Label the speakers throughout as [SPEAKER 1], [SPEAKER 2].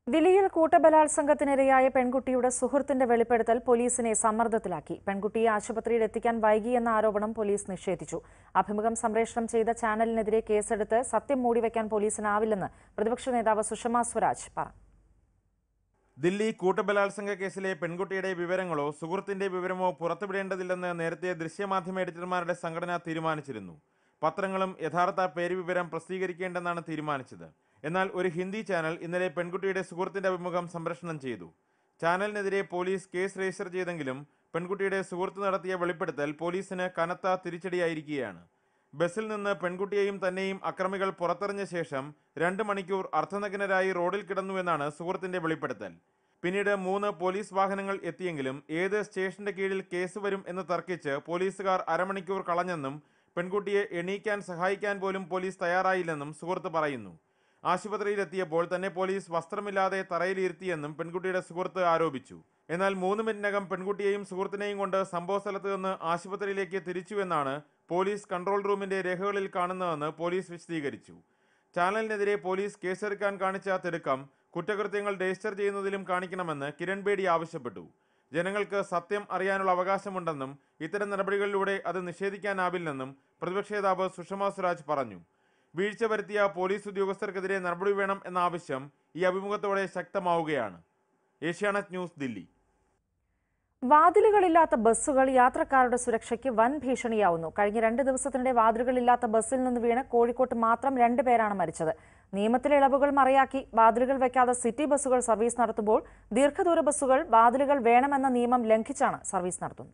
[SPEAKER 1] ദില്ലിയിൽ കൂട്ടബലാത്സംഗത്തിനിരയായ പെൺകുട്ടിയുടെ സുഹൃത്തിന്റെ വെളിപ്പെടുത്തൽ പോലീസിനെ സമ്മർദ്ദത്തിലാക്കി പെൺകുട്ടിയെ ആശുപത്രിയിൽ എത്തിക്കാൻ വൈകിയെന്ന ആരോപണം പോലീസ് നിഷേധിച്ചു അഭിമുഖം സംപ്രേഷണം ചെയ്ത ചാനലിനെതിരെ കേസെടുത്ത് സത്യം മൂടിവെക്കാൻ പോലീസിനാവില്ലെന്ന് പ്രതിപക്ഷ നേതാവ് സുഷമ സ്വരാജ് പറഞ്ഞു
[SPEAKER 2] ദില്ലി കൂട്ടബലാത്സംഗ കേസിലെ പെൺകുട്ടിയുടെ വിവരങ്ങളോ സുഹൃത്തിന്റെ വിവരമോ പുറത്തുവിടേണ്ടതില്ലെന്ന് നേരത്തെ ദൃശ്യമാധ്യമ എഡിറ്റർമാരുടെ സംഘടന തീരുമാനിച്ചിരുന്നു പത്രങ്ങളും യഥാർത്ഥ പേര് വിവരം പ്രസിദ്ധീകരിക്കേണ്ടെന്നാണ് തീരുമാനിച്ചത് എന്നാൽ ഒരു ഹിന്ദി ചാനൽ ഇന്നലെ പെൺകുട്ടിയുടെ സുഹൃത്തിന്റെ അഭിമുഖം സംപ്രേഷണം ചെയ്തു ചാനലിനെതിരെ പോലീസ് കേസ് രജിസ്റ്റർ ചെയ്തെങ്കിലും പെൺകുട്ടിയുടെ സുഹൃത്ത് നടത്തിയ വെളിപ്പെടുത്തൽ പോലീസിന് കനത്ത തിരിച്ചടിയായിരിക്കുകയാണ് ബസ്സിൽ നിന്ന് പെൺകുട്ടിയെയും തന്നെയും അക്രമികൾ പുറത്തെറിഞ്ഞ ശേഷം രണ്ട് മണിക്കൂർ അർദ്ധനഗ്നരായി റോഡിൽ കിടന്നുവെന്നാണ് സുഹൃത്തിന്റെ വെളിപ്പെടുത്തൽ പിന്നീട് മൂന്ന് പോലീസ് വാഹനങ്ങൾ എത്തിയെങ്കിലും ഏത് സ്റ്റേഷന്റെ കീഴിൽ കേസ് വരും എന്ന് തർക്കിച്ച് പോലീസുകാർ അരമണിക്കൂർ കളഞ്ഞെന്നും പെൺകുട്ടിയെ എണീക്കാൻ സഹായിക്കാൻ പോലും പോലീസ് തയ്യാറായില്ലെന്നും സുഹൃത്ത് പറയുന്നു ആശുപത്രിയിലെത്തിയപ്പോൾ തന്നെ പോലീസ് വസ്ത്രമില്ലാതെ തറയിലിരുത്തിയെന്നും പെൺകുട്ടിയുടെ സുഹൃത്ത് ആരോപിച്ചു എന്നാൽ മൂന്ന് മിനിറ്റിനകം പെൺകുട്ടിയെയും സുഹൃത്തിനെയും കൊണ്ട് സംഭവസ്ഥലത്ത് നിന്ന് ആശുപത്രിയിലേക്ക് തിരിച്ചുവെന്നാണ് പോലീസ് കൺട്രോൾ റൂമിന്റെ രേഖകളിൽ കാണുന്നതെന്ന് പോലീസ് വിശദീകരിച്ചു ചാനലിനെതിരെ പോലീസ് കേസെടുക്കാൻ കാണിച്ച തിടുക്കം കുറ്റകൃത്യങ്ങൾ രജിസ്റ്റർ ചെയ്യുന്നതിലും കാണിക്കണമെന്ന് കിരൺ ബേഡി ആവശ്യപ്പെട്ടു ജനങ്ങൾക്ക് സത്യം അറിയാനുള്ള അവകാശമുണ്ടെന്നും ഇത്തരം നടപടികളിലൂടെ അത് നിഷേധിക്കാനാവില്ലെന്നും പ്രതിപക്ഷ നേതാവ് സുഷമ സ്വരാജ് പറഞ്ഞു വീഴ്ച വരുത്തിയ പോലീസ് ഉദ്യോഗസ്ഥർക്കെതിരെ നടപടി വേണം എന്ന ആവശ്യം ഈ അഭിമുഖത്തോടെ ശക്തമാവുകയാണ് ഏഷ്യാനെറ്റ് ന്യൂസ് ദില്ലി
[SPEAKER 1] വാതിലുകളില്ലാത്ത ബസ്സുകൾ യാത്രക്കാരുടെ സുരക്ഷയ്ക്ക് വൻ ഭീഷണിയാവുന്നു കഴിഞ്ഞ രണ്ട് ദിവസത്തിനിടെ വാതിലുകളില്ലാത്ത ബസ്സിൽ നിന്ന് വീണ് കോഴിക്കോട്ട് മാത്രം രണ്ട് പേരാണ് മരിച്ചത് നിയമത്തിലെ ഇളവുകൾ മറയാക്കി വാതിലുകൾ വെക്കാതെ സിറ്റി ബസ്സുകൾ സർവീസ് നടത്തുമ്പോൾ ദീർഘദൂര ബസ്സുകൾ വാതിലുകൾ വേണമെന്ന നിയമം ലംഘിച്ചാണ് സർവീസ് നടത്തുന്നത്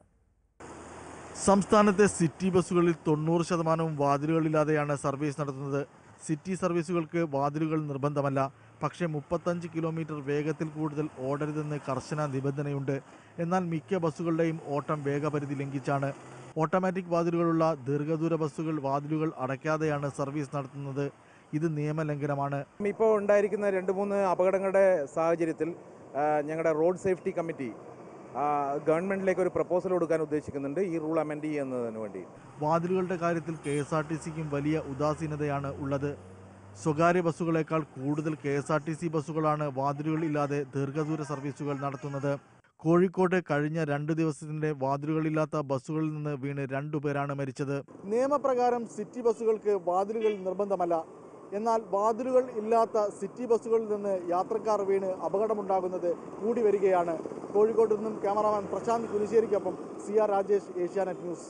[SPEAKER 3] സംസ്ഥാനത്തെ സിറ്റി ബസ്സുകളിൽ തൊണ്ണൂറ് ശതമാനവും വാതിലുകളില്ലാതെയാണ് സർവീസ് നടത്തുന്നത് സിറ്റി സർവീസുകൾക്ക് വാതിലുകൾ നിർബന്ധമല്ല പക്ഷേ മുപ്പത്തഞ്ച് കിലോമീറ്റർ വേഗത്തിൽ കൂടുതൽ ഓടരുതെന്ന് കർശന നിബന്ധനയുണ്ട് എന്നാൽ മിക്ക ബസ്സുകളുടെയും ഓട്ടം വേഗപരിധി ലംഘിച്ചാണ് ഓട്ടോമാറ്റിക് വാതിലുകളുള്ള ദീർഘദൂര ബസ്സുകൾ വാതിലുകൾ അടയ്ക്കാതെയാണ് സർവീസ് നടത്തുന്നത് ഇത് നിയമലംഘനമാണ്
[SPEAKER 4] ഇപ്പോൾ ഉണ്ടായിരിക്കുന്ന രണ്ട് മൂന്ന് അപകടങ്ങളുടെ സാഹചര്യത്തിൽ ആ, ഞങ്ങളുടെ റോഡ് സേഫ്റ്റി കമ്മിറ്റി ആ, ഗവൺമെന്റിലേക്ക് ഒരു പ്രപ്പോസൽ കൊടുക്കാൻ ഉദ്ദേശിക്കുന്നുണ്ട് ഈ റൂൾ അമെൻഡ് ചെയ്യുന്നതിന് വേണ്ടി
[SPEAKER 3] വാതിലുകളുടെ കാര്യത്തിൽ കെ എസ് ആർ ടി സിക്കും വലിയ ഉദാസീനതയാണ് ഉള്ളത് സ്വകാര്യ ബസ്സുകളേക്കാൾ കൂടുതൽ K S R T C ബസ്സുകളാണ് വാതിലുകളില്ലാതെ ദീർഘദൂര സർവീസുകൾ നടത്തുന്നത് കോഴിക്കോട്ട് കഴിഞ്ഞ രണ്ട് ദിവസത്തിന്റെ വാതിലുകളില്ലാത്ത ബസ്സുകളിൽ നിന്ന് വീണ് രണ്ടുപേരാണ് മരിച്ചത് നിയമപ്രകാരം സിറ്റി ബസ്സുകൾക്ക് വാതിലുകൾ നിർബന്ധമല്ല എന്നാൽ വാതിലുകൾ ഇല്ലാത്ത സിറ്റി ബസ്സുകളിൽ നിന്ന് യാത്രക്കാർ വീണ് അപകടമുണ്ടാകുന്നത് കൂടി വരികയാണ് കോഴിക്കോട്ട് നിന്നും ക്യാമറാമാൻ പ്രശാന്ത് കുനിശ്ശേരിക്കൊപ്പം C R Rajesh Asianet news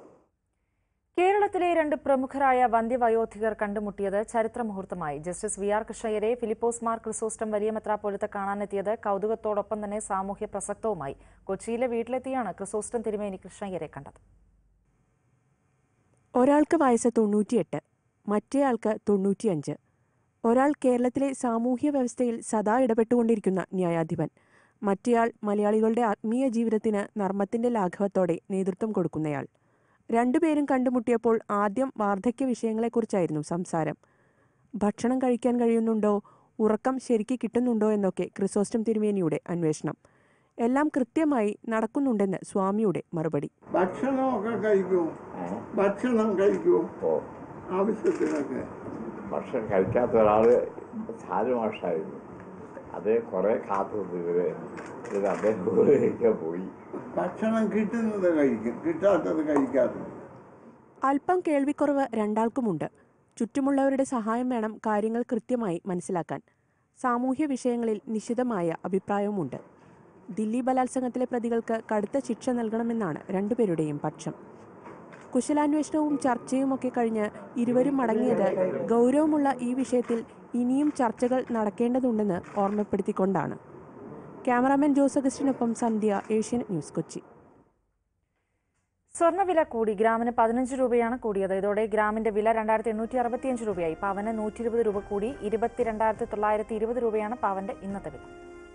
[SPEAKER 1] കേരളത്തിലെ രണ്ട് പ്രമുഖരായ വന്ധ്യവയോധികർ കണ്ടുമുട്ടിയത് ചരിത്ര മുഹൂർത്തമായി ജസ്റ്റിസ് വി ആർ കൃഷ്ണയ്യരെ ഫിലിപ്പോസ് മാർ ക്രിസോസ്റ്റം വലിയ മെത്രാപ്പോലത്തെ കാണാനെത്തിയത് കൗതുകത്തോടൊപ്പം തന്നെ സാമൂഹ്യ പ്രസക്തവുമായി കൊച്ചിയിലെ വീട്ടിലെത്തിയാണ് ക്രിസോസ്റ്റം തിരുമേനി കൃഷ്ണയ്യരെ കണ്ടത്
[SPEAKER 5] ഒരാൾക്ക് വയസ്സ് തൊണ്ണൂറ്റിയെട്ട് മറ്റേയാൾക്ക് തൊണ്ണൂറ്റിയഞ്ച് ഒരാൾ കേരളത്തിലെ സാമൂഹ്യ വ്യവസ്ഥയിൽ സദാ ഇടപെട്ടുകൊണ്ടിരിക്കുന്ന ന്യായാധിപൻ മറ്റേയാൾ മലയാളികളുടെ ആത്മീയ ജീവിതത്തിന് നർമ്മത്തിന്റെ ലാഘവത്തോടെ നേതൃത്വം കൊടുക്കുന്നയാൾ രണ്ടുപേരും കണ്ടുമുട്ടിയപ്പോൾ ആദ്യം വാർദ്ധക്യ വിഷയങ്ങളെക്കുറിച്ചായിരുന്നു സംസാരം ഭക്ഷണം കഴിക്കാൻ കഴിയുന്നുണ്ടോ ഉറക്കം ശരിക്ക് കിട്ടുന്നുണ്ടോ എന്നൊക്കെ ക്രിസോസ്റ്റം തിരുമേനിയുടെ അന്വേഷണം എല്ലാം കൃത്യമായി നടക്കുന്നുണ്ടെന്ന് സ്വാമിയുടെ മറുപടി
[SPEAKER 6] ഭക്ഷണമൊക്കെ കഴിക്കും ഭക്ഷണം കഴിക്കും ആവശ്യത്തിനൊക്കെ
[SPEAKER 7] ഭക്ഷണം കഴിക്കാത്ത ഒരാൾ സാരമാഷായിരുന്നു അത് കുറേ കാത്തു ഇവര് ഇത് അദ്ദേഹം കഴിക്കാൻ പോയി
[SPEAKER 6] ഭക്ഷണം കിട്ടുന്നത് കഴിക്കും കിട്ടാത്തത് കഴിക്കാത്തത്
[SPEAKER 5] അല്പം കേൾവിക്കുറവ് രണ്ടാൾക്കുമുണ്ട് ചുറ്റുമുള്ളവരുടെ സഹായം വേണം കാര്യങ്ങൾ കൃത്യമായി മനസ്സിലാക്കാൻ സാമൂഹ്യ വിഷയങ്ങളിൽ നിശിതമായ അഭിപ്രായവുമുണ്ട് ദില്ലി ബലാത്സംഗത്തിലെ പ്രതികൾക്ക് കടുത്ത ശിക്ഷ നൽകണമെന്നാണ് രണ്ടുപേരുടെയും പക്ഷം കുശലാന്വേഷണവും ചർച്ചയുമൊക്കെ കഴിഞ്ഞ് ഇരുവരും മടങ്ങിയത് ഗൗരവമുള്ള ഈ വിഷയത്തിൽ ഇനിയും ചർച്ചകൾ നടക്കേണ്ടതുണ്ടെന്ന് ഓർമ്മപ്പെടുത്തിക്കൊണ്ടാണ് ക്യാമറാമാൻ ജോസ് അഗസ്റ്റിനൊപ്പം സന്ധ്യ ഏഷ്യൻ ന്യൂസ് കൊച്ചി
[SPEAKER 1] സ്വർണ്ണവില കൂടി ഗ്രാമിന് പതിനഞ്ച് രൂപയാണ് കൂടിയത് ഇതോടെ ഗ്രാമിന്റെ വില രണ്ടായിരത്തി എണ്ണൂറ്റി അറുപത്തിയഞ്ച് രൂപയായി പവന് നൂറ്റി ഇരുപത് രൂപ കൂടി ഇരുപത്തിരണ്ടായിരത്തി തൊള്ളായിരത്തി ഇരുപത് രൂപയാണ് പവന്റെ ഇന്നത്തെ വില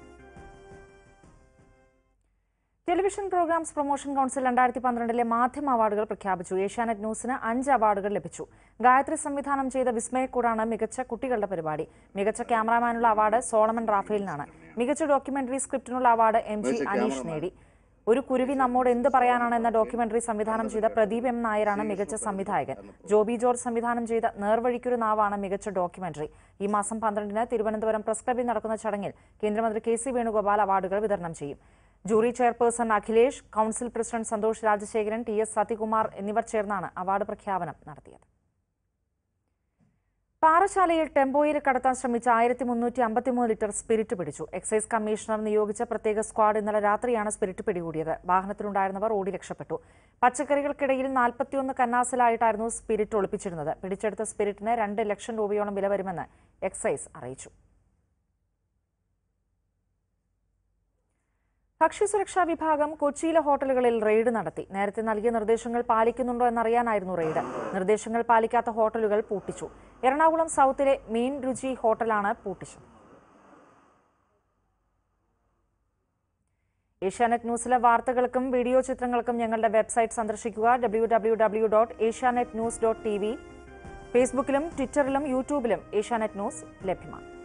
[SPEAKER 1] ടെലിവിഷൻ പ്രോഗ്രാംസ് പ്രൊമോഷൻ കൗൺസിൽ രണ്ടായിരത്തി പന്ത്രണ്ടിലെ മാധ്യമ അവാർഡുകൾ പ്രഖ്യാപിച്ചു ഏഷ്യാനെറ്റ് ന്യൂസിന് അഞ്ച് അവാർഡുകൾ ലഭിച്ചു ഗായത്രി സംവിധാനം ചെയ്ത വിസ്മയക്കൂടാണ് മികച്ച കുട്ടികളുടെ പരിപാടി മികച്ച ക്യാമറാമാനുള്ള അവാർഡ് സോളമൻ റാഫേലിനാണ് മികച്ച ഡോക്യുമെന്ററി സ്ക്രിപ്റ്റിനുള്ള അവാർഡ് എം ജി അനീഷ് നേടി ഒരു കുരുവി നമ്മോട് എന്ത് പറയാനാണ് എന്ന ഡോക്യുമെന്ററി സംവിധാനം ചെയ്ത പ്രദീപ് എം നായരാണ് മികച്ച സംവിധായകൻ ജോബി ജോർജ് സംവിധാനം ചെയ്ത നേർവഴിക്കൊരു നാവാണ് മികച്ച ഡോക്യുമെന്ററി ഈ മാസം പന്ത്രണ്ടിന് തിരുവനന്തപുരം പ്രസ് ക്ലബിൽ നടക്കുന്ന ചടങ്ങിൽ കേന്ദ്രമന്ത്രി കെ സി വേണുഗോപാൽ അവാർഡുകൾ വിതരണം ചെയ്യും jury chairperson Akhilesh council president Santhosh Rajasekharan T S Sathikumar എന്നിവർ ചേർന്നാണ് അവാർഡ് പ്രഖ്യാപനം നടത്തിയത് പാറശാലയിൽ ടെമ്പോയിൽ കടത്താൻ ശ്രമിച്ച ആയിരത്തി മുന്നൂറ്റി അമ്പത്തിമൂന്ന് ലിറ്റർ സ്പിരിറ്റ് പിടിച്ചു എക്സൈസ് കമ്മീഷണർ നിയോഗിച്ച പ്രത്യേക സ്ക്വാഡ് ഇന്നലെ രാത്രിയാണ് സ്പിരിറ്റ് പിടികൂടിയത് വാഹനത്തിലുണ്ടായിരുന്നവർ ഓടി രക്ഷപ്പെട്ടു പച്ചക്കറികൾക്കിടയിൽ നാൽപ്പത്തിയൊന്ന് കന്നാസിലായിട്ടായിരുന്നു സ്പിരിറ്റ് ഒളിപ്പിച്ചിരുന്നത് പിടിച്ചെടുത്ത സ്പിരിറ്റിന് രണ്ട് ലക്ഷം രൂപയോളം വില വരുമെന്ന് എക്സൈസ് അറിയിച്ചു ഭക്ഷ്യസുരക്ഷാ വിഭാഗം കൊച്ചിയിലെ ഹോട്ടലുകളിൽ റെയ്ഡ് നടത്തി നേരത്തെ നൽകിയ നിർദ്ദേശങ്ങൾ പാലിക്കുന്നുണ്ടോ എന്നറിയാനായിരുന്നു റെയ്ഡ് നിർദ്ദേശങ്ങൾ പാലിക്കാത്ത ഹോട്ടലുകൾ പൂട്ടിച്ചു എറണാകുളം സൗത്തിലെ മീൻ രുചി ഹോട്ടലാണ് പൂട്ടിച്ചത് ഏഷ്യാനെറ്റ് ന്യൂസിലെ വാർത്തകൾക്കും വീഡിയോ ചിത്രങ്ങൾക്കും ഞങ്ങളുടെ വെബ്സൈറ്റ് സന്ദർശിക്കുക W W W dot Asianet news dot T V ഫേസ്ബുക്കിലും ട്വിറ്ററിലും യൂട്യൂബിലും ഏഷ്യാനെറ്റ് ന്യൂസ് ലഭ്യമാണ്